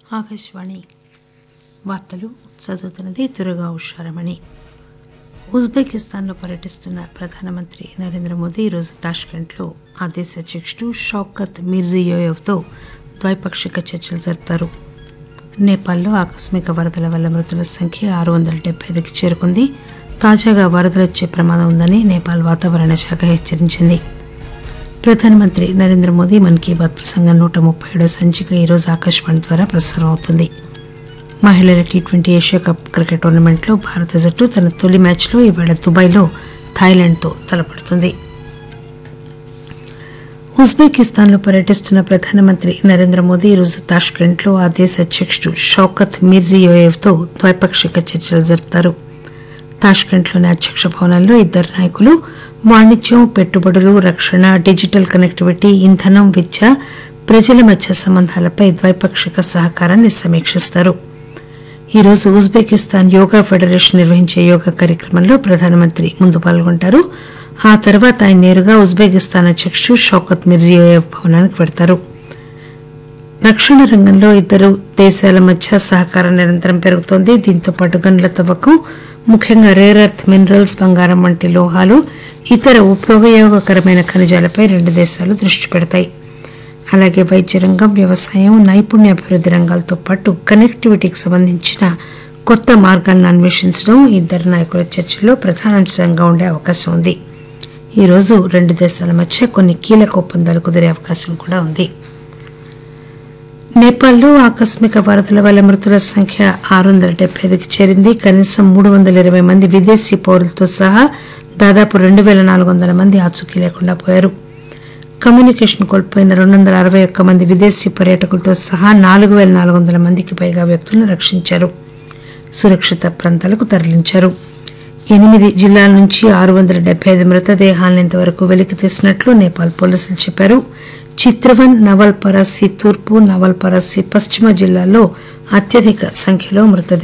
ఆకాశవాణి వార్తలు చదువుతున్నది దుర్గా ఉషారమణి ఉజ్బెకిస్తాన్లో పర్యటిస్తున్న ప్రధానమంత్రి నరేంద్ర మోదీ ఈరోజు తాష్కెంట్లో ఆ దేశ అధ్యక్షుడు షౌకత్ మిర్జియోయెవ్తో ద్వైపాక్షిక చర్చలు జరుపుతారు నేపాల్లో ఆకస్మిక వరదల వల్ల మృతుల సంఖ్య ఆరు వందల డెబ్బై ఐదుకి చేరుకుంది తాజాగా వరదలు వచ్చే ప్రమాదం ఉందని నేపాల్ వాతావరణ శాఖ హెచ్చరించింది ప్రధానమంత్రి నరేంద్ర మోదీ మన్ కీ బాత్ ప్రసంగం నూట ముప్పై ఏడో సంచిక ఈరోజు ఆకాశవాణి ద్వారా ప్రసారం అవుతుంది మహిళల T twenty Asia cup cricket టోర్నమెంట్లో భారత జట్టు తన తొలి మ్యాచ్లో ఇవాళ దుబాయ్లో థాయిలాండ్తో తలపడుతుంది ఉజ్బెకిస్తాన్లో పర్యటిస్తున్న ప్రధానమంత్రి నరేంద్ర మోదీ ఈరోజు తాష్కెంట్లో ఆ దేశ అధ్యక్షుడు షౌకత్ మిర్జియోయేవ్తో ద్వైపాక్షిక చర్చలు జరుపుతారు తాష్కెంట్లోని అధ్యక్ష భవనంలో ఇద్దరు నాయకులు వాణిజ్యం పెట్టుబడులు రక్షణ డిజిటల్ కనెక్టివిటీ ఇంధనం విద్య ప్రజల మధ్య సంబంధాలపై ద్వైపాక్షిక సహకారాన్ని సమీక్షిస్తారు ఈరోజు ఉజ్బెకిస్తాన్ యోగా ఫెడరేషన్ నిర్వహించే యోగా కార్యక్రమంలో ప్రధానమంత్రి ముందు పాల్గొంటారు ఆ తర్వాత ఆయన నేరుగా ఉజ్బెకిస్తాన్ అధ్యక్షుడు షౌకత్ మిర్జియోయేవ్ భవనానికి వెడతారు రక్షణ రంగంలో ఇద్దరు దేశాల మధ్య సహకారం నిరంతరం పెరుగుతోంది దీంతో పాటు గనుల తవ్వకం ముఖ్యంగా రేర్ ఎర్త్ మినరల్స్ బంగారం వంటి లోహాలు ఇతర ఉపయోగకరమైన ఖనిజాలపై రెండు దేశాలు దృష్టి పెడతాయి అలాగే వైద్య రంగం వ్యవసాయం నైపుణ్యాభివృద్ధి రంగాలతో పాటు కనెక్టివిటీకి సంబంధించిన కొత్త మార్గాలను అన్వేషించడం ఈ ఇద్దరు నాయకుల చర్చల్లో ప్రధాన అంశంగా ఉండే అవకాశం ఉంది ఈరోజు రెండు దేశాల మధ్య కొన్ని కీలక ఒప్పందాలు కుదిరే అవకాశం కూడా ఉంది నేపాల్లో ఆకస్మిక వరదల వల్ల మృతుల సంఖ్య ఆరు వందల డెబ్బై ఐదుకి చేరింది కనీసం మూడు వందల ఇరవై మంది విదేశీ పౌరులతో సహా దాదాపు రెండు వేల నాలుగు వందల మంది ఆచూకీ లేకుండా పోయారు కమ్యూనికేషన్ కోల్పోయిన రెండు వందల అరవై ఒక్క మంది విదేశీ పర్యాటకులతో సహా నాలుగు వేల నాలుగు వందల మందికి పైగా వ్యక్తులను రక్షించారు సురక్షిత ప్రాంతాలకు తరలించారు ఎనిమిది జిల్లాల నుంచి ఆరు వందల డెబ్బై ఐదు మృతదేహాలను ఇంతవరకు వెలికి తీసినట్లు నేపాల్ పోలీసులు చెప్పారు చిత్రవన్ నవల్ పరాసి తూర్పు నవల్ పరాసి పశ్చిమ జిల్లాల్లో అత్యధిక సంఖ్యలో మృతదేహాలు